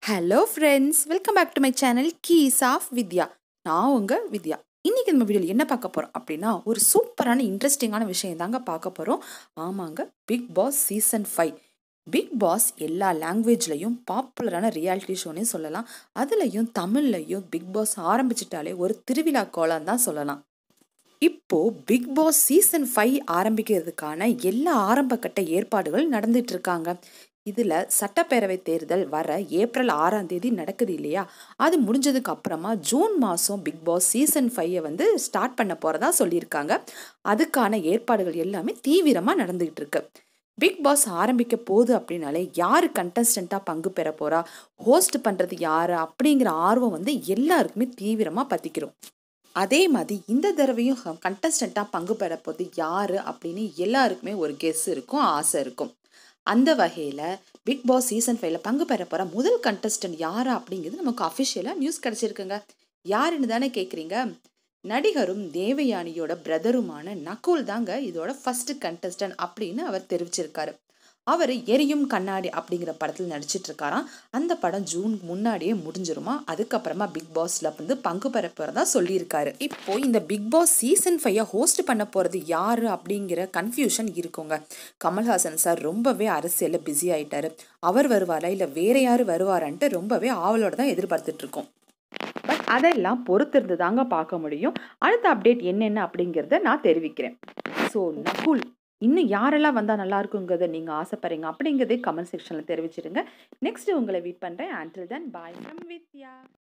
hello friends welcome back to my channel keys of Vidya நான் உங்கள் வித்யா இன்றைக்கி நம்ம வீடியோவில் என்ன பார்க்க போகிறோம் அப்படின்னா ஒரு சூப்பரான இன்ட்ரெஸ்டிங்கான விஷயம் தாங்க பார்க்க போகிறோம் ஆமாங்க Bigg Boss season five Bigg Boss எல்லா லாங்குவேஜ்லையும் பாப்புலரான ரியாலிட்டி ஷோனே சொல்லலாம் அதுலேயும் தமிழ்லையும் பிக் பாஸ் ஆரம்பிச்சிட்டாலே ஒரு திருவிழா கோலம் தான் சொல்லலாம் இப்போ பிக் பாஸ் சீசன் ஃபைவ் ஆரம்பிக்கிறதுக்கான எல்லா ஆரம்பக்கட்ட ஏற்பாடுகள் நடந்துட்டு இருக்காங்க இதில் சட்டப்பேரவை தேர்தல் வர ஏப்ரல் ஆறாம் தேதி நடக்குது இல்லையா அது முடிஞ்சதுக்கு அப்புறமா ஜூன் மாதம் பிக் பாஸ் சீசன் ஃபைவை வந்து ஸ்டார்ட் பண்ண போகிறதா சொல்லியிருக்காங்க அதுக்கான ஏற்பாடுகள் எல்லாமே தீவிரமாக நடந்துகிட்டு இருக்கு பிக் பாஸ் ஆரம்பிக்க போகுது அப்படின்னாலே யார் கண்டஸ்டண்ட்டாக பங்கு பெற போகிறா ஹோஸ்ட் பண்ணுறது யார் அப்படிங்கிற ஆர்வம் வந்து எல்லாருக்குமே தீவிரமாக பற்றிக்கிறோம் அதே மாதிரி இந்த தடவையும் கண்டஸ்டண்ட்டாக பங்கு பெற போது யார் அப்படின்னு எல்லாருக்குமே ஒரு கெஸ் இருக்கும் ஆசை இருக்கும் அந்த வகையில் பிக் பாஸ் சீசன் ஃபைவ்ல பங்கு பெற போகிற முதல் கண்டஸ்டன்ட் யார் அப்படிங்கிறது நமக்கு அஃபிஷியலாக நியூஸ் கிடச்சிருக்குங்க யாருன்னு தானே கேட்குறீங்க நடிகரும் தேவயானியோட பிரதருமான நகுல் தாங்க இதோட ஃபர்ஸ்ட் கண்டஸ்டன்ட் அப்படின்னு அவர் தெரிவிச்சிருக்காரு அவர் எரியும் கண்ணாடி அப்படிங்கிற படத்தில் நடிச்சிட்டு இருக்காராம் அந்த படம் ஜூன் முன்னாடியே முடிஞ்சிருமா அதுக்கப்புறமா பிக் பாஸ்ல வந்து பங்கு பெற போறதா சொல்லியிருக்காரு இப்போ இந்த Bigg Boss season five host பண்ண போறது யாரு அப்படிங்கிற கன்ஃபியூஷன் இருக்குங்க கமல்ஹாசன் சார் ரொம்பவே அரசியலில் பிஸி ஆயிட்டாரு அவர் வருவாரா இல்லை வேற யாரு வருவாரான்ட்டு ரொம்பவே ஆவலோட தான் எதிர்பார்த்துட்டு இருக்கோம் பட் அதெல்லாம் பொறுத்திருந்து தாங்க பார்க்க முடியும் அடுத்த அப்டேட் என்னென்ன அப்படிங்கிறத நான் தெரிவிக்கிறேன் ஸோ நகுல் இன்னும் யாரெல்லாம் வந்தால் நல்லா இருக்குங்கிறத நீங்கள் ஆசைப்படுறீங்க அப்படிங்கிறதே கமெண்ட் செக்ஷனில் தெரிவிச்சிருங்க நெக்ஸ்ட் உங்களை வீட் பண்ணுறேன் until then bye from Vidya